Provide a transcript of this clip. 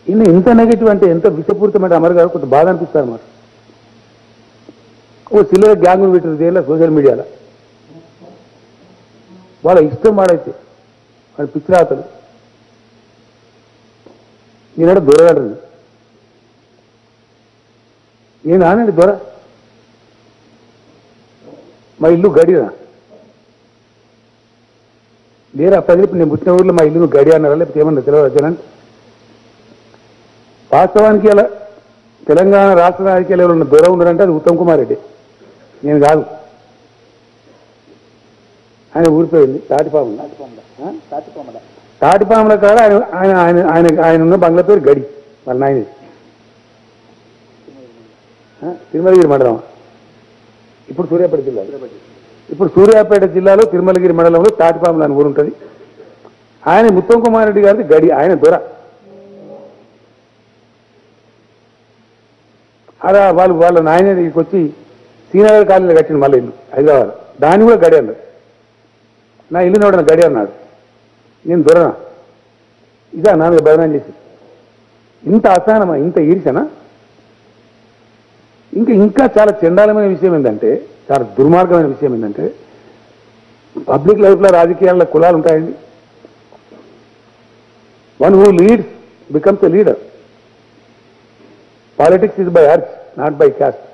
ఈయన ఇంత నెగిటివ్ అంటే ఎంత విషపూరితమైన అమర్ గారు కొంత బాధ అనిపిస్తారు అన్నమాట ఓ చిల్లర గ్యాంగ్ పెట్టిన దేనిలో సోషల్ మీడియాలో వాళ్ళ ఇష్టం వాడైతే వాడి పిచ్చిరాతలు ఈనాడు దొరగడరు నేను ఆనండి దొర మా ఇల్లు గడిరా లేరా ప్రజలు ఇప్పుడు నేను పుట్టిన ఊర్లో మా ఇల్లు గడి అన్నారా లేకపోతే ఏమన్నా తెలియదు జనానికి వాస్తవానికి అలా తెలంగాణ రాష్ట్ర రాజకీయాల్లో ఉన్న దూరం ఉన్నారంటే అది ఉత్తమ్ కుమార్ రెడ్డి నేను కాదు ఆయన ఊరిపోయింది తాటిపాము తాటిపాముల కాడ ఆయన ఆయన ఆయన ఆయన ఆయన ఉన్న బంగ్లా పేరు గడి వాళ్ళ నాయన తిరుమలగిరి మండలం ఇప్పుడు సూర్యాపేట జిల్లా ఇప్పుడు సూర్యాపేట జిల్లాలో తిరుమలగిరి మండలంలో తాటిపాములు అని ఊరు ఉంటుంది ఆయన ఉత్తమ్ కుమార్ రెడ్డి గారిది గడి ఆయన దొర అలా వాళ్ళు వాళ్ళ నాయన దగ్గరికి వచ్చి శ్రీనగర్ కాలనీలో కట్టింది మళ్ళీ ఇల్లు హైదరాబాద్ దాన్ని కూడా గడి అన్నాడు నా ఇల్లు నోడిన గడి అన్నాడు నేను దొరనా ఇదా నా మీద బదనాం చేసి ఇంత అసహనమా ఇంత ఈర్షనా ఇంకా ఇంకా చాలా చండాలమైన విషయం ఏంటంటే చాలా దుర్మార్గమైన విషయం ఏంటంటే పబ్లిక్ లైఫ్లో రాజకీయాల్లో కులాలు ఉంటాయండి one who leads becomes a leader politics is by arch not by caste